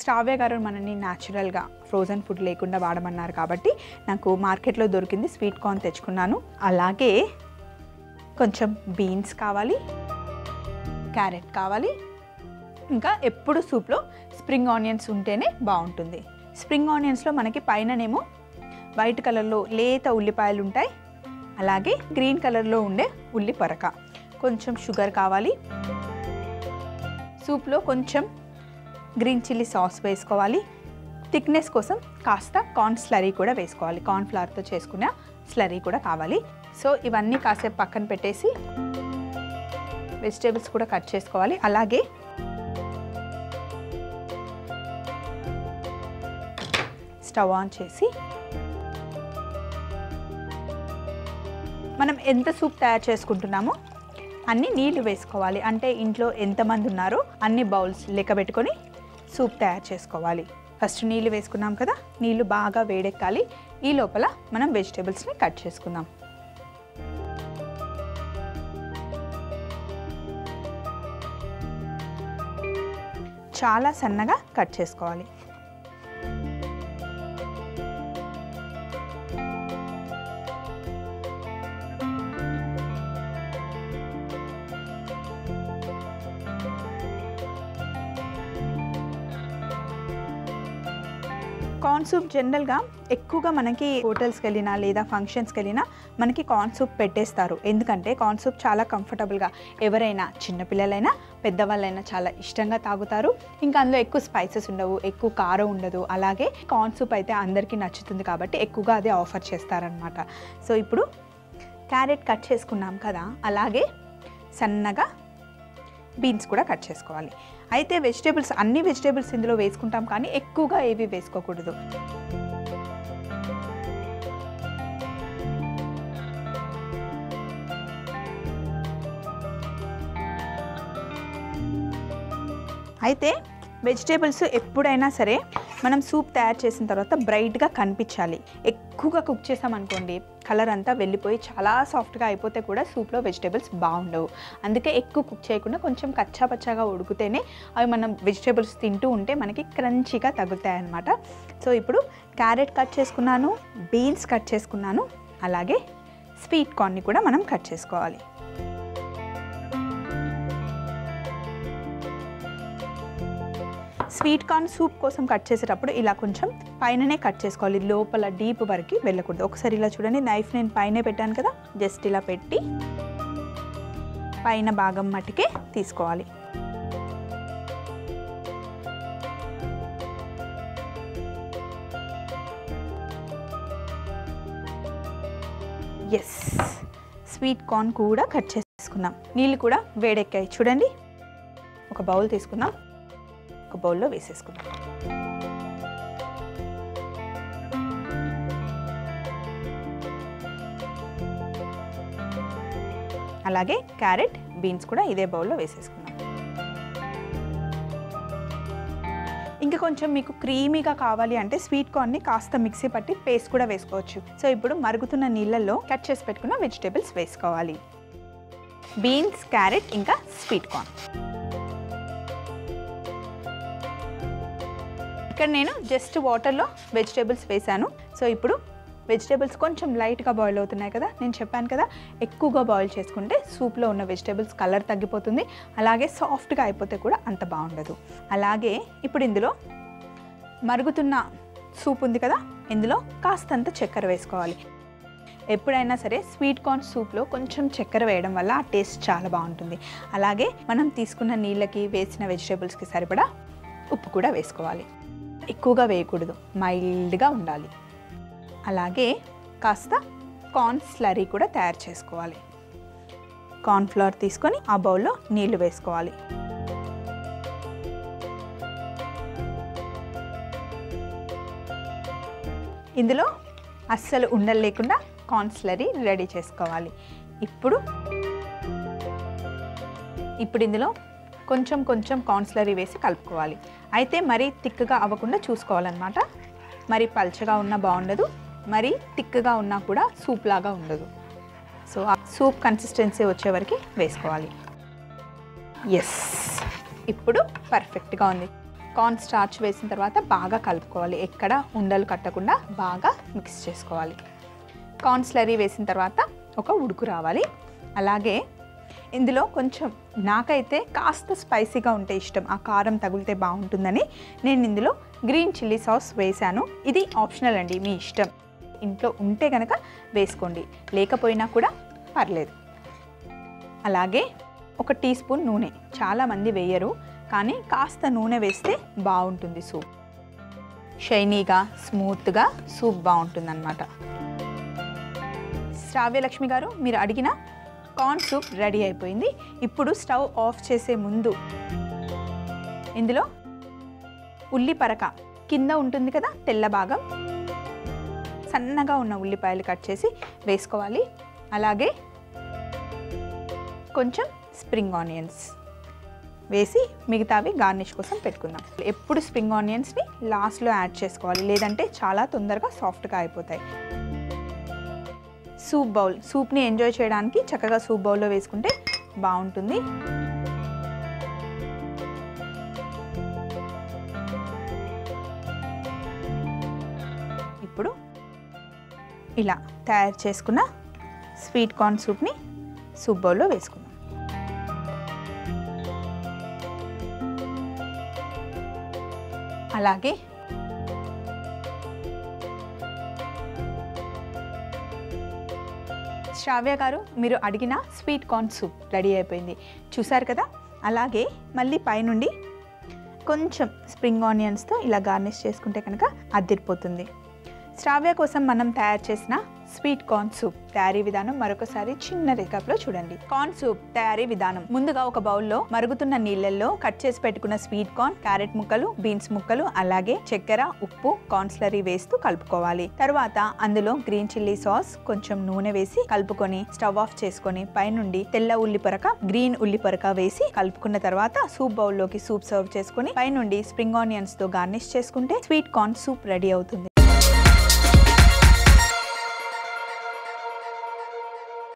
శ్రావ్య గారు మనని న్యాచురల్గా ఫ్రోజన్ ఫుడ్ లేకుండా వాడమన్నారు కాబట్టి నాకు మార్కెట్లో దొరికింది స్వీట్ కార్న్ తెచ్చుకున్నాను అలాగే కొంచెం బీన్స్ కావాలి క్యారెట్ కావాలి ఇంకా ఎప్పుడు సూప్లో స్ప్రింగ్ ఆనియన్స్ ఉంటేనే బాగుంటుంది స్ప్రింగ్ ఆనియన్స్లో మనకి పైననేమో వైట్ కలర్లో లేత ఉల్లిపాయలు ఉంటాయి అలాగే గ్రీన్ కలర్లో ఉండే ఉల్లి పరక కొంచెం షుగర్ కావాలి సూప్లో కొంచెం గ్రీన్ చిల్లీ సాస్ వేసుకోవాలి థిక్నెస్ కోసం కాస్త కార్న్ స్లరీ కూడా వేసుకోవాలి కార్న్ ఫ్లవర్తో చేసుకున్న స్లరీ కూడా కావాలి సో ఇవన్నీ కాసేపు పక్కన పెట్టేసి వెజిటేబుల్స్ కూడా కట్ చేసుకోవాలి అలాగే స్టవ్ ఆన్ చేసి మనం ఎంత సూప్ తయారు చేసుకుంటున్నామో అన్ని నీళ్లు వేసుకోవాలి అంటే ఇంట్లో ఎంతమంది ఉన్నారో అన్ని బౌల్స్ లెక్క పెట్టుకొని సూప్ తయారు చేసుకోవాలి ఫస్ట్ నీళ్ళు వేసుకున్నాం కదా నీళ్ళు బాగా వేడెక్కాలి ఈ లోపల మనం వెజిటేబుల్స్ని కట్ చేసుకుందాం చాలా సన్నగా కట్ చేసుకోవాలి కార్న్ సూప్ జనరల్గా ఎక్కువగా మనకి హోటల్స్కి వెళ్ళినా లేదా ఫంక్షన్స్కి వెళ్ళినా మనకి కార్న్ సూప్ పెట్టేస్తారు ఎందుకంటే కార్న్ సూప్ చాలా కంఫర్టబుల్గా ఎవరైనా చిన్నపిల్లలైనా పెద్దవాళ్ళైనా చాలా ఇష్టంగా తాగుతారు ఇంకా అందులో ఎక్కువ స్పైసెస్ ఉండవు ఎక్కువ కారం ఉండదు అలాగే కార్న్ సూప్ అయితే అందరికీ నచ్చుతుంది కాబట్టి ఎక్కువగా అదే ఆఫర్ చేస్తారనమాట సో ఇప్పుడు క్యారెట్ కట్ చేసుకున్నాం కదా అలాగే సన్నగా బీన్స్ కూడా కట్ చేసుకోవాలి అయితే వెజిటేబుల్స్ అన్ని వెజిటేబుల్స్ ఇందులో వేసుకుంటాం కానీ ఎక్కువగా ఏవి వేసుకోకూడదు అయితే వెజిటేబుల్స్ ఎప్పుడైనా సరే మనం సూప్ తయారు చేసిన తర్వాత బ్రైట్గా కనిపించాలి ఎక్కువగా కుక్ చేసామనుకోండి కలర్ అంతా వెళ్ళిపోయి చాలా సాఫ్ట్గా అయిపోతే కూడా సూప్లో వెజిటేబుల్స్ బాగుండవు అందుకే ఎక్కువ కుక్ చేయకుండా కొంచెం కచ్చా పచ్చాగా ఉడికితేనే అవి మనం వెజిటేబుల్స్ తింటూ ఉంటే మనకి క్రంచీగా తగులుతాయి అన్నమాట సో ఇప్పుడు క్యారెట్ కట్ చేసుకున్నాను బీన్స్ కట్ చేసుకున్నాను అలాగే స్వీట్ కార్న్ని కూడా మనం కట్ చేసుకోవాలి స్వీట్ కార్న్ సూప్ కోసం కట్ చేసేటప్పుడు ఇలా కొంచెం పైననే కట్ చేసుకోవాలి లోపల డీప్ వరకు వెళ్ళకూడదు ఒకసారి ఇలా చూడండి నైఫ్ నేను పైనే పెట్టాను కదా జస్ట్ ఇలా పెట్టి పైన భాగం మట్టుకే తీసుకోవాలి ఎస్ స్వీట్ కార్న్ కూడా కట్ చేసుకున్నాం నీళ్ళు కూడా వేడెక్కాయి చూడండి ఒక బౌల్ తీసుకుందాం ఒక బౌల్లో వేసేసుకుందాం అలాగే క్యారెట్ బీన్స్ కూడా ఇదే బౌల్లో వేసేసుకుందాం ఇంకా కొంచెం మీకు క్రీమీగా కావాలి అంటే స్వీట్ కార్న్ని కాస్త మిక్సీ పట్టి పేస్ట్ కూడా వేసుకోవచ్చు సో ఇప్పుడు మరుగుతున్న నీళ్ళల్లో కట్ చేసి పెట్టుకున్న వెజిటేబుల్స్ వేసుకోవాలి బీన్స్ క్యారెట్ ఇంకా స్వీట్ కార్న్ ఇక్కడ నేను జస్ట్ వాటర్లో వెజిటేబుల్స్ వేసాను సో ఇప్పుడు వెజిటేబుల్స్ కొంచెం లైట్గా బాయిల్ అవుతున్నాయి కదా నేను చెప్పాను కదా ఎక్కువగా బాయిల్ చేసుకుంటే సూప్లో ఉన్న వెజిటేబుల్స్ కలర్ తగ్గిపోతుంది అలాగే సాఫ్ట్గా అయిపోతే కూడా అంత బాగుండదు అలాగే ఇప్పుడు ఇందులో మరుగుతున్న సూప్ ఉంది కదా ఇందులో కాస్తంత చక్కెర వేసుకోవాలి ఎప్పుడైనా సరే స్వీట్ కార్న్ సూప్లో కొంచెం చక్కెర వేయడం వల్ల ఆ టేస్ట్ చాలా బాగుంటుంది అలాగే మనం తీసుకున్న నీళ్ళకి వేసిన వెజిటేబుల్స్కి సరిపడా ఉప్పు కూడా వేసుకోవాలి ఎక్కువగా వేయకూడదు మైల్డ్గా ఉండాలి అలాగే కాస్త కార్న్ స్లరీ కూడా తయారు చేసుకోవాలి కార్న్ ఫ్లవర్ తీసుకొని ఆ బౌల్లో నీళ్లు వేసుకోవాలి ఇందులో అస్సలు ఉండలు లేకుండా కార్న్ స్లరీ రెడీ చేసుకోవాలి ఇప్పుడు ఇప్పుడు ఇందులో కొంచెం కొంచెం కాన్స్లరీ వేసి కలుపుకోవాలి అయితే మరీ తిక్కగా అవ్వకుండా చూసుకోవాలన్నమాట మరి పల్చగా ఉన్నా బాగుండదు మరి తిక్కగా ఉన్నా కూడా సూప్ లాగా ఉండదు సో ఆ సూప్ కన్సిస్టెన్సీ వచ్చే వరకు వేసుకోవాలి ఎస్ ఇప్పుడు పర్ఫెక్ట్గా ఉంది కార్న్ స్టార్చ్ వేసిన తర్వాత బాగా కలుపుకోవాలి ఎక్కడ ఉండలు కట్టకుండా బాగా మిక్స్ చేసుకోవాలి కార్న్ స్లరీ వేసిన తర్వాత ఒక ఉడుకు రావాలి అలాగే ఇందులో కొంచెం నాకైతే కాస్త స్పైసీగా ఉంటే ఇష్టం ఆ కారం తగిలితే బాగుంటుందని నేను ఇందులో గ్రీన్ చిల్లీ సాస్ వేశాను ఇది ఆప్షనల్ అండి మీ ఇష్టం ఇంట్లో ఉంటే కనుక వేసుకోండి లేకపోయినా కూడా పర్లేదు అలాగే ఒక టీ స్పూన్ నూనె చాలామంది వేయరు కానీ కాస్త నూనె వేస్తే బాగుంటుంది సూప్ షైనీగా స్మూత్గా సూప్ బాగుంటుందన్నమాట శ్రావ్యలక్ష్మి గారు మీరు అడిగిన కార్న్ సూప్ రెడీ అయిపోయింది ఇప్పుడు స్టవ్ ఆఫ్ చేసే ముందు ఇందులో ఉల్లి పరక కింద ఉంటుంది కదా తెల్ల భాగం సన్నగా ఉన్న ఉల్లిపాయలు కట్ చేసి వేసుకోవాలి అలాగే కొంచెం స్ప్రింగ్ ఆనియన్స్ వేసి మిగతావి గార్నిష్ కోసం పెట్టుకుందాం ఎప్పుడు స్ప్రింగ్ ఆనియన్స్ని లాస్ట్లో యాడ్ చేసుకోవాలి లేదంటే చాలా తొందరగా సాఫ్ట్గా అయిపోతాయి సూప్ బౌల్ సూప్ని ఎంజాయ్ చేయడానికి చక్కగా సూప్ బౌల్లో వేసుకుంటే బాగుంటుంది ఇప్పుడు ఇలా తయారు చేసుకున్న స్వీట్ కార్న్ సూప్ని సూప్ బౌల్లో వేసుకుందాం అలాగే శ్రావ్య గారు మీరు అడిగిన స్వీట్ కార్న్ సూప్ రెడీ అయిపోయింది చూసారు కదా అలాగే మళ్ళీ పైనుండి కొంచెం స్ప్రింగ్ ఆనియన్స్తో ఇలా గార్నిష్ చేసుకుంటే కనుక అద్దిరిపోతుంది శ్రావ్య కోసం మనం తయారు చేసిన స్వీట్ కార్న్ సూప్ తయారీ విధానం మరొకసారి చిన్న రేఖప్లో చూడండి కార్న్ సూప్ తయారీ విధానం ముందుగా ఒక బౌల్లో మరుగుతున్న నీళ్ళల్లో కట్ చేసి పెట్టుకున్న స్వీట్ కార్న్ క్యారెట్ ముక్కలు బీన్స్ ముక్కలు అలాగే చక్కెర ఉప్పు కార్న్స్లరీ వేస్తూ కలుపుకోవాలి తర్వాత అందులో గ్రీన్ చిల్లీ సాస్ కొంచెం నూనె వేసి కలుపుకొని స్టవ్ ఆఫ్ చేసుకొని పైనుండి తెల్ల ఉల్లి పొరక గ్రీన్ ఉల్లి పొరక వేసి కలుపుకున్న తర్వాత సూప్ బౌల్లోకి సూప్ సర్వ్ చేసుకొని పైనుండి స్ప్రింగ్ ఆనియన్స్ తో గార్నిష్ చేసుకుంటే స్వీట్ కార్న్ సూప్ రెడీ అవుతుంది